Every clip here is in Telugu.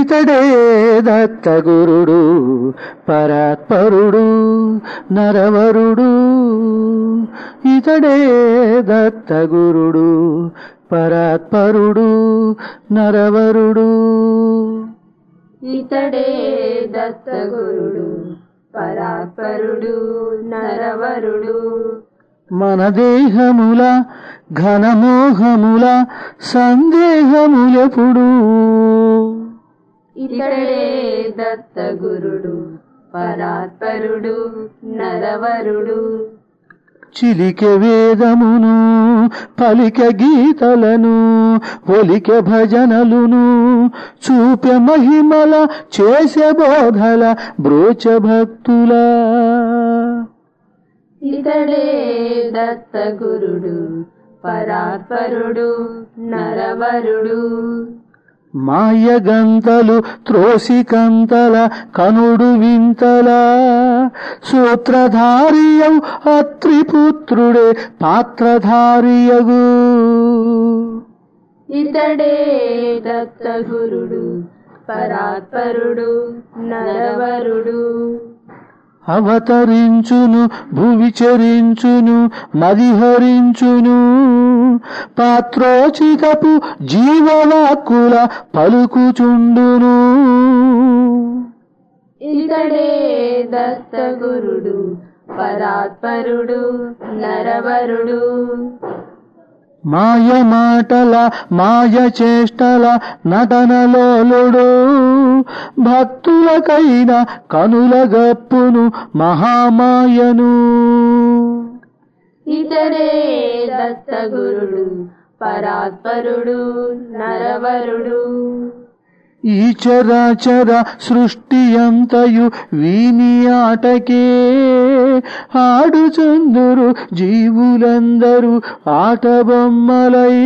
ఇతడే దత్తగురుడు పరాత్పరుడు నరవరుడు ఇతడే దత్తగురుడు పరాత్పరుడు నరవరుడు ఇతడే దత్తగురుడు పరాత్పరుడు నరవరుడు మన దేహముల ఘనమోహముల సందేహములెప్పుడు ఇతడే దత్తగురుడు పరాత్పరుడు నరవరుడు చిలికె వేదమును పలిక గీతలను ఒలిక భజనలును చూపె మహిమల చేసే బోధల బ్రోచ భక్తుల ఇతడే దత్తగురుడు పరాత్పరుడు నరవరుడు మాయగంతలు త్రోసికంతల కనుడు వింతల సూత్రధారియౌ అత్రిపుత్రుడే పాత్రధారియగు ఇతడే దత్తగురుడు పరాత్పరుడు నరవరుడు అవతరించును భువిచరించును మదిహరించును పాత్రోచితపు జీవవాక్కుల పలుకుచుండును ఇతడే దత్తగురుడు పరాత్పరుడు నరవరుడు మాయ మాటల మాయ చేష్టల నటనలోలుడు భక్తులకైన కనుల గప్పును మహామాయను ఇతడే దత్తగురుడు పరాత్పరుడు నరవరుడు ఈ చరాచర సృష్టి అంతయు వీని ఆటకే ఆడుచుందురు జీవులందరూ ఆట బొమ్మలై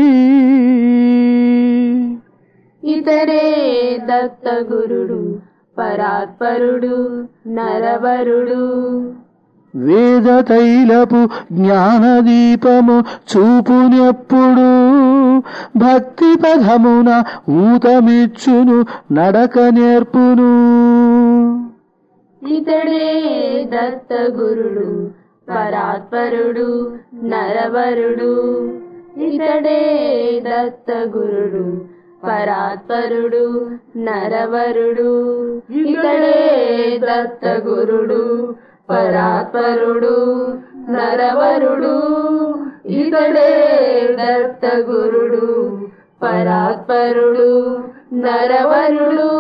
ఇతడే దత్తగురుడు పరాత్పరుడు నరవరుడు వేద తైలపు జ్ఞానదీపము చూపునెప్పుడు భక్తి పదమున ఊతమిచ్చును నడక నేర్పును ఇతడే దత్తగురుడు పరాత్పరుడు నరవరుడు ఇతడే దత్తగురుడు పరాత్పరుడు నరవరుడు ఇతడే దత్తగురుడు పరాత్పరుడు నరవరుడు ఇతడే దత్తగురుడు పరాత్పరుడు నరవరుడు